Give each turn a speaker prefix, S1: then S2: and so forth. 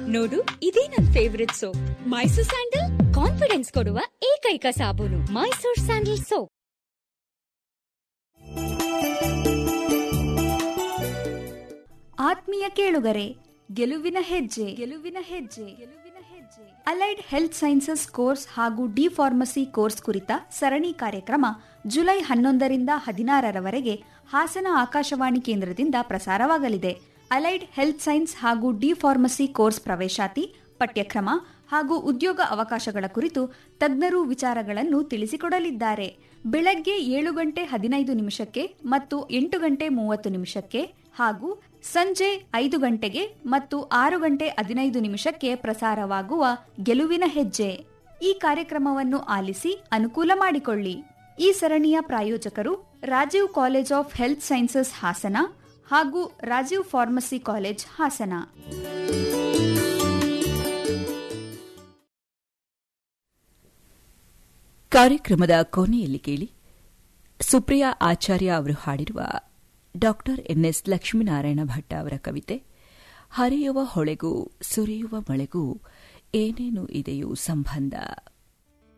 S1: ನೋಡು ಇದೇ ನನ್ favourite soap Mysore sandal confidence ಕೊಡುವ ಏಕೈಕ ಸಾಬೂನು ಮೈಸೂರ್ ಸ್ಯಾಂಡಲ್ ಸೋಪ್
S2: ಆತ್ಮೀಯ ಕೇಳುಗರೆ ಗೆಲುವಿನ ಹೆಜ್ಜೆ ಗೆಲುವಿನ ಹೆಜ್ಜೆ ಗೆಲುವಿನ ಹೆಜ್ಜೆ ಅಲೈಡ್ ಹೆಲ್ತ್ ಸೈನ್ಸಸ್ ಕೋರ್ಸ್ ಹಾಗೂ ಡಿ ಫಾರ್ಮಸಿ ಕೋರ್ಸ್ ಕುರಿತ ಸರಣಿ ಕಾರ್ಯಕ್ರಮ ಜುಲೈ ಹನ್ನೊಂದರಿಂದ ಹದಿನಾರರವರೆಗೆ ಹಾಸನ ಆಕಾಶವಾಣಿ ಕೇಂದ್ರದಿಂದ ಪ್ರಸಾರವಾಗಲಿದೆ ಅಲೈಡ್ ಹೆಲ್ತ್ ಸೈನ್ಸ್ ಹಾಗೂ ಡಿ ಫಾರ್ಮಸಿ ಕೋರ್ಸ್ ಪ್ರವೇಶಾತಿ ಪಠ್ಯಕ್ರಮ ಹಾಗೂ ಉದ್ಯೋಗ ಅವಕಾಶಗಳ ಕುರಿತು ತಜ್ಞರು ವಿಚಾರಗಳನ್ನು ತಿಳಿಸಿಕೊಡಲಿದ್ದಾರೆ ಬೆಳಗ್ಗೆ ಏಳು ಗಂಟೆ ಹದಿನೈದು ನಿಮಿಷಕ್ಕೆ ಮತ್ತು ಎಂಟು ಗಂಟೆ ಮೂವತ್ತು ನಿಮಿಷಕ್ಕೆ ಹಾಗೂ ಸಂಜೆ ಐದು ಗಂಟೆಗೆ ಮತ್ತು ಆರು ಗಂಟೆ ಹದಿನೈದು ನಿಮಿಷಕ್ಕೆ ಪ್ರಸಾರವಾಗುವ ಗೆಲುವಿನ ಹೆಜ್ಜೆ ಈ ಕಾರ್ಯಕ್ರಮವನ್ನು ಆಲಿಸಿ ಅನುಕೂಲ ಮಾಡಿಕೊಳ್ಳಿ ಈ ಸರಣಿಯ ಪ್ರಾಯೋಜಕರು Rajiv college of health sciences Hassan ಹಾಗೂ ರಾಜೀವ್ ಫಾರ್ಮಸಿ ಕಾಲೇಜ್ ಹಾಸನ
S3: ಕಾರ್ಯಕ್ರಮದ ಕೊನೆಯಲ್ಲಿ ಕೇಳಿ ಸುಪ್ರಿಯಾ ಆಚಾರ್ಯ ಅವರು ಹಾಡಿರುವ ಡಾಕ್ಟರ್ ಎನ್ಎಸ್ ಲಕ್ಷ್ಮೀನಾರಾಯಣ ಭಟ್ಟ ಅವರ ಕವಿತೆ ಹರಿಯುವ ಹೊಳೆಗೂ ಸುರಿಯುವ ಮಳೆಗೂ ಏನೇನು ಇದೆಯೋ ಸಂಬಂಧ